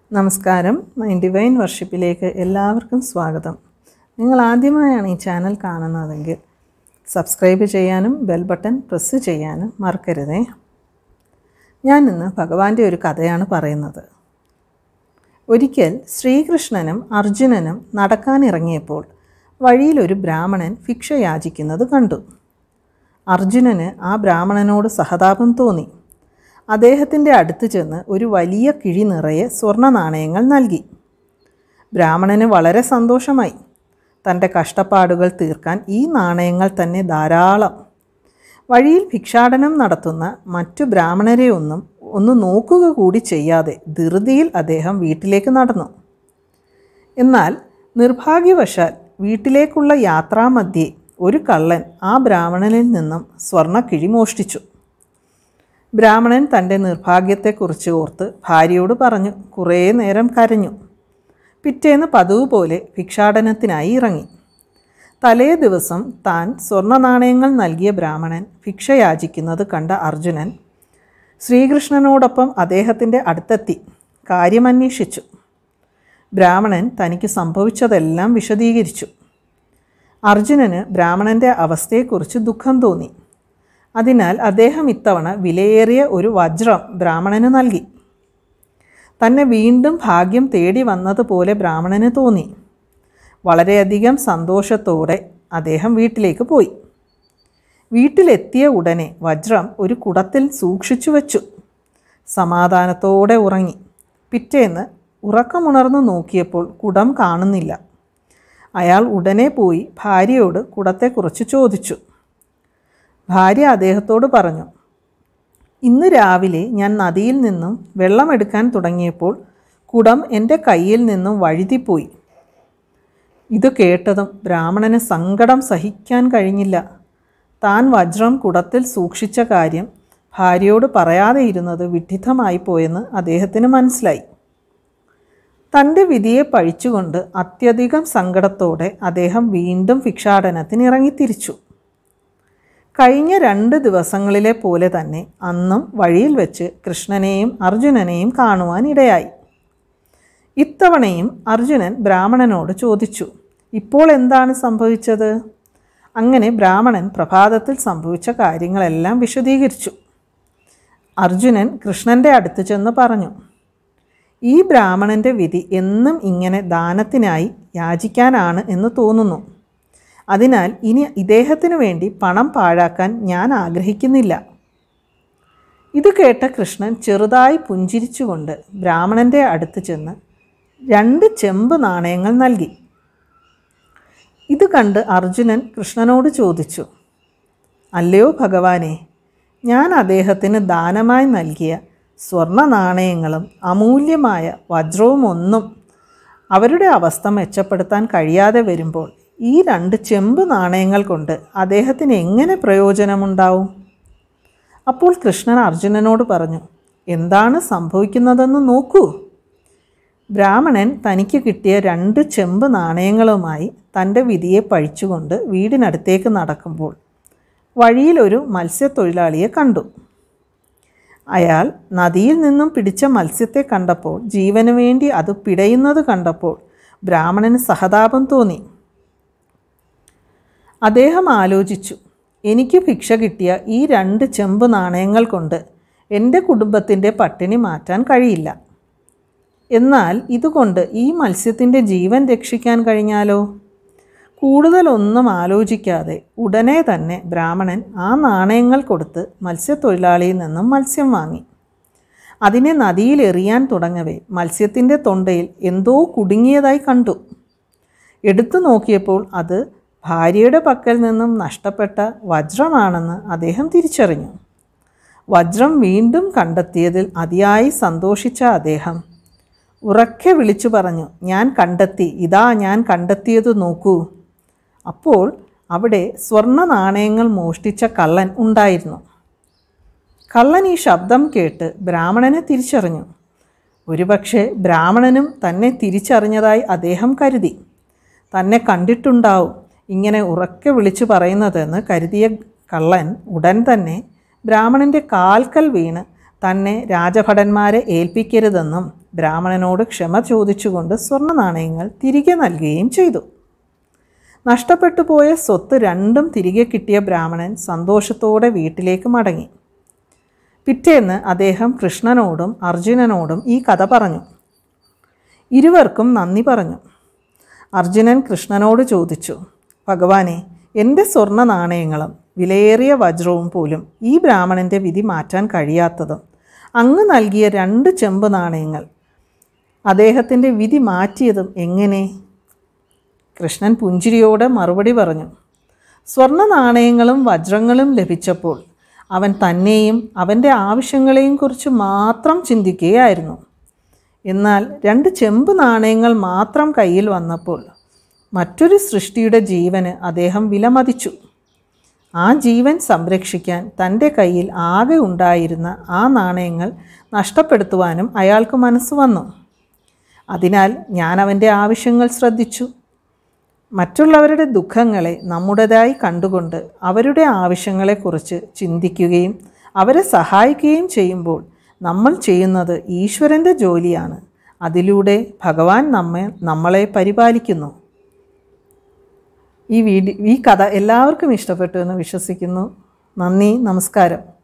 നമസ്കാരം my divine വർഷിപ്പിലേക്ക് എല്ലാവർക്കും സ്വാഗതം നിങ്ങൾ ആദ്യമായാണ് ഈ ചാനൽ കാണുന്നതെങ്കിൽ സബ്സ്ക്രൈബ് ചെയ്യാനും ബെൽ ബട്ടൺ പ്രസ് ചെയ്യാനും മറക്കരുതേ ഞാൻ ഇന്ന് ഭഗവാന്റെ ഒരു കഥയാണ് പറയുന്നത് ഒരിക്കൽ ശ്രീകൃഷ്ണനും അർജുനനും നടക്കാനിറങ്ങിയപ്പോൾ വഴിയിലൊരു ബ്രാഹ്മണൻ ഭിക്ഷ യാചിക്കുന്നത് കണ്ടു അർജുനന് ആ ബ്രാഹ്മണനോട് സഹതാപം തോന്നി അദ്ദേഹത്തിൻ്റെ അടുത്ത് ചെന്ന് ഒരു വലിയ കിഴി നിറയെ സ്വർണ്ണ നാണയങ്ങൾ നൽകി ബ്രാഹ്മണന് വളരെ സന്തോഷമായി തൻ്റെ കഷ്ടപ്പാടുകൾ തീർക്കാൻ ഈ നാണയങ്ങൾ തന്നെ ധാരാളം വഴിയിൽ ഭിക്ഷാടനം നടത്തുന്ന മറ്റു ബ്രാഹ്മണരെ ഒന്നും ഒന്ന് നോക്കുക കൂടി ചെയ്യാതെ ധൃതിയിൽ അദ്ദേഹം വീട്ടിലേക്ക് നടന്നു എന്നാൽ നിർഭാഗ്യവശാൽ വീട്ടിലേക്കുള്ള യാത്രാമധ്യേ ഒരു കള്ളൻ ആ ബ്രാഹ്മണനിൽ നിന്നും സ്വർണ്ണക്കിഴി മോഷ്ടിച്ചു ബ്രാഹ്മണൻ തൻ്റെ നിർഭാഗ്യത്തെക്കുറിച്ച് ഓർത്ത് ഭാര്യയോട് പറഞ്ഞു കുറേ നേരം കരഞ്ഞു പിറ്റേന്ന് പതിവ് പോലെ ഭിക്ഷാടനത്തിനായി ഇറങ്ങി തലേ ദിവസം താൻ സ്വർണ്ണ നാണയങ്ങൾ നൽകിയ ബ്രാഹ്മണൻ ഭിക്ഷ യാചിക്കുന്നത് കണ്ട അർജുനൻ ശ്രീകൃഷ്ണനോടൊപ്പം അദ്ദേഹത്തിൻ്റെ അടുത്തെത്തി കാര്യമന്വേഷിച്ചു ബ്രാഹ്മണൻ തനിക്ക് സംഭവിച്ചതെല്ലാം വിശദീകരിച്ചു അർജുനന് ബ്രാഹ്മണൻ്റെ അവസ്ഥയെക്കുറിച്ച് ദുഃഖം തോന്നി അതിനാൽ അദ്ദേഹം ഇത്തവണ വിലയേറിയ ഒരു വജ്രം ബ്രാഹ്മണന് നൽകി തന്നെ വീണ്ടും ഭാഗ്യം തേടി വന്നതുപോലെ ബ്രാഹ്മണന് തോന്നി വളരെയധികം സന്തോഷത്തോടെ അദ്ദേഹം വീട്ടിലേക്ക് പോയി വീട്ടിലെത്തിയ ഉടനെ വജ്രം ഒരു കുടത്തിൽ സൂക്ഷിച്ചു വച്ചു സമാധാനത്തോടെ ഉറങ്ങി പിറ്റേന്ന് ഉറക്കമുണർന്നു നോക്കിയപ്പോൾ കുടം കാണുന്നില്ല അയാൾ ഉടനെ പോയി ഭാര്യയോട് കുടത്തെക്കുറിച്ച് ചോദിച്ചു ഭാര്യ അദ്ദേഹത്തോട് പറഞ്ഞു ഇന്ന് രാവിലെ ഞാൻ നദിയിൽ നിന്നും വെള്ളമെടുക്കാൻ തുടങ്ങിയപ്പോൾ കുടം എൻ്റെ കയ്യിൽ നിന്നും വഴുതിപ്പോയി ഇത് കേട്ടതും ബ്രാഹ്മണന് സങ്കടം സഹിക്കാൻ കഴിഞ്ഞില്ല താൻ വജ്രം കുടത്തിൽ സൂക്ഷിച്ച കാര്യം ഭാര്യയോട് പറയാതെ ഇരുന്നത് വിഡ്ഢിത്തമായി പോയെന്ന് അദ്ദേഹത്തിന് മനസ്സിലായി തൻ്റെ വിധിയെ പഴിച്ചുകൊണ്ട് അത്യധികം സങ്കടത്തോടെ അദ്ദേഹം വീണ്ടും ഭിക്ഷാടനത്തിന് ഇറങ്ങിത്തിരിച്ചു കഴിഞ്ഞ രണ്ട് ദിവസങ്ങളിലെ പോലെ തന്നെ അന്നും വഴിയിൽ വെച്ച് കൃഷ്ണനെയും അർജുനനെയും കാണുവാൻ ഇടയായി ഇത്തവണയും അർജുനൻ ബ്രാഹ്മണനോട് ചോദിച്ചു ഇപ്പോൾ എന്താണ് സംഭവിച്ചത് അങ്ങനെ ബ്രാഹ്മണൻ പ്രഭാതത്തിൽ സംഭവിച്ച കാര്യങ്ങളെല്ലാം വിശദീകരിച്ചു അർജുനൻ കൃഷ്ണൻ്റെ അടുത്ത് ചെന്ന് പറഞ്ഞു ഈ ബ്രാഹ്മണൻ്റെ വിധി എന്നും ഇങ്ങനെ ദാനത്തിനായി യാചിക്കാനാണ് എന്ന് തോന്നുന്നു അതിനാൽ ഇനി ഇദ്ദേഹത്തിനു വേണ്ടി പണം പാഴാക്കാൻ ഞാൻ ആഗ്രഹിക്കുന്നില്ല ഇത് കേട്ട കൃഷ്ണൻ ചെറുതായി പുഞ്ചിരിച്ചുകൊണ്ട് ബ്രാഹ്മണൻ്റെ അടുത്ത് ചെന്ന് രണ്ട് ചെമ്പ് നാണയങ്ങൾ നൽകി ഇത് കണ്ട് അർജുനൻ കൃഷ്ണനോട് ചോദിച്ചു അല്ലയോ ഭഗവാനെ ഞാൻ അദ്ദേഹത്തിന് ദാനമായി നൽകിയ സ്വർണ്ണ നാണയങ്ങളും അമൂല്യമായ വജ്രവും ഒന്നും അവരുടെ അവസ്ഥ മെച്ചപ്പെടുത്താൻ കഴിയാതെ വരുമ്പോൾ ഈ രണ്ട് ചെമ്പ് നാണയങ്ങൾ കൊണ്ട് അദ്ദേഹത്തിന് എങ്ങനെ പ്രയോജനമുണ്ടാവും അപ്പോൾ കൃഷ്ണൻ അർജുനനോട് പറഞ്ഞു എന്താണ് സംഭവിക്കുന്നതെന്ന് നോക്കൂ ബ്രാഹ്മണൻ തനിക്ക് കിട്ടിയ രണ്ട് ചെമ്പ് നാണയങ്ങളുമായി തൻ്റെ വിധിയെ പഴിച്ചുകൊണ്ട് വീടിനടുത്തേക്ക് നടക്കുമ്പോൾ വഴിയിലൊരു മത്സ്യത്തൊഴിലാളിയെ കണ്ടു അയാൾ നദിയിൽ നിന്നും പിടിച്ച മത്സ്യത്തെ കണ്ടപ്പോൾ ജീവന് വേണ്ടി അത് പിടയുന്നത് കണ്ടപ്പോൾ ബ്രാഹ്മണന് സഹതാപം തോന്നി അദ്ദേഹം ആലോചിച്ചു എനിക്ക് ഭിക്ഷ കിട്ടിയ ഈ രണ്ട് ചെമ്പ് നാണയങ്ങൾ കൊണ്ട് എൻ്റെ കുടുംബത്തിൻ്റെ പട്ടിണി മാറ്റാൻ കഴിയില്ല എന്നാൽ ഇതുകൊണ്ട് ഈ മത്സ്യത്തിൻ്റെ ജീവൻ രക്ഷിക്കാൻ കഴിഞ്ഞാലോ കൂടുതലൊന്നും ആലോചിക്കാതെ ഉടനെ തന്നെ ബ്രാഹ്മണൻ ആ നാണയങ്ങൾ കൊടുത്ത് മത്സ്യത്തൊഴിലാളിയിൽ നിന്നും മത്സ്യം വാങ്ങി അതിനെ നദിയിൽ എറിയാൻ തുടങ്ങവേ മത്സ്യത്തിൻ്റെ തൊണ്ടയിൽ എന്തോ കുടുങ്ങിയതായി കണ്ടു എടുത്തു നോക്കിയപ്പോൾ അത് ഭാര്യയുടെ പക്കൽ നിന്നും നഷ്ടപ്പെട്ട വജ്രമാണെന്ന് അദ്ദേഹം തിരിച്ചറിഞ്ഞു വജ്രം വീണ്ടും കണ്ടെത്തിയതിൽ അതിയായി സന്തോഷിച്ച അദ്ദേഹം ഉറക്കെ വിളിച്ചു പറഞ്ഞു ഞാൻ കണ്ടെത്തി ഇതാ ഞാൻ കണ്ടെത്തിയത് നോക്കൂ അപ്പോൾ അവിടെ സ്വർണ്ണ നാണയങ്ങൾ മോഷ്ടിച്ച കള്ളൻ ഉണ്ടായിരുന്നു കള്ളൻ ഈ ശബ്ദം കേട്ട് ബ്രാഹ്മണനെ തിരിച്ചറിഞ്ഞു ഒരുപക്ഷെ ബ്രാഹ്മണനും തന്നെ തിരിച്ചറിഞ്ഞതായി അദ്ദേഹം കരുതി തന്നെ കണ്ടിട്ടുണ്ടാവും ഇങ്ങനെ ഉറക്കെ വിളിച്ചു പറയുന്നതെന്ന് കരുതിയ കള്ളൻ ഉടൻ തന്നെ ബ്രാഹ്മണൻ്റെ കാൽക്കൽ വീണ് തന്നെ രാജഭടന്മാരെ ഏൽപ്പിക്കരുതെന്നും ബ്രാഹ്മണനോട് ക്ഷമ ചോദിച്ചുകൊണ്ട് സ്വർണ്ണ നാണയങ്ങൾ തിരികെ നൽകുകയും ചെയ്തു നഷ്ടപ്പെട്ടു പോയ സ്വത്ത് രണ്ടും തിരികെ കിട്ടിയ ബ്രാഹ്മണൻ സന്തോഷത്തോടെ വീട്ടിലേക്ക് മടങ്ങി പിറ്റേന്ന് അദ്ദേഹം കൃഷ്ണനോടും അർജുനനോടും ഈ കഥ പറഞ്ഞു ഇരുവർക്കും നന്ദി പറഞ്ഞു അർജുനൻ കൃഷ്ണനോട് ചോദിച്ചു ഭഗവാനെ എൻ്റെ സ്വർണ്ണ നാണയങ്ങളും വിലയേറിയ വജ്രവും പോലും ഈ ബ്രാഹ്മണൻ്റെ വിധി മാറ്റാൻ കഴിയാത്തതും അങ്ങ് നൽകിയ രണ്ട് ചെമ്പ് നാണയങ്ങൾ അദ്ദേഹത്തിൻ്റെ വിധി മാറ്റിയതും എങ്ങനെ കൃഷ്ണൻ പുഞ്ചിരിയോടെ മറുപടി പറഞ്ഞു സ്വർണ്ണ നാണയങ്ങളും വജ്രങ്ങളും ലഭിച്ചപ്പോൾ അവൻ തന്നെയും അവൻ്റെ ആവശ്യങ്ങളെയും കുറിച്ച് മാത്രം ചിന്തിക്കുകയായിരുന്നു എന്നാൽ രണ്ട് ചെമ്പ് നാണയങ്ങൾ മാത്രം കയ്യിൽ വന്നപ്പോൾ മറ്റൊരു സൃഷ്ടിയുടെ ജീവന് അദ്ദേഹം വിലമതിച്ചു ആ ജീവൻ സംരക്ഷിക്കാൻ തൻ്റെ കയ്യിൽ ആകെ ഉണ്ടായിരുന്ന ആ നാണയങ്ങൾ നഷ്ടപ്പെടുത്തുവാനും അയാൾക്ക് മനസ്സ് വന്നു അതിനാൽ ഞാൻ അവൻ്റെ ആവശ്യങ്ങൾ ശ്രദ്ധിച്ചു മറ്റുള്ളവരുടെ ദുഃഖങ്ങളെ നമ്മുടേതായി കണ്ടുകൊണ്ട് അവരുടെ ആവശ്യങ്ങളെക്കുറിച്ച് ചിന്തിക്കുകയും അവരെ സഹായിക്കുകയും ചെയ്യുമ്പോൾ നമ്മൾ ചെയ്യുന്നത് ഈശ്വരൻ്റെ ജോലിയാണ് അതിലൂടെ ഭഗവാൻ നമ്മെ നമ്മളെ പരിപാലിക്കുന്നു ഈ വീഡിയോ ഈ കഥ എല്ലാവർക്കും ഇഷ്ടപ്പെട്ടു എന്ന് വിശ്വസിക്കുന്നു നന്ദി നമസ്കാരം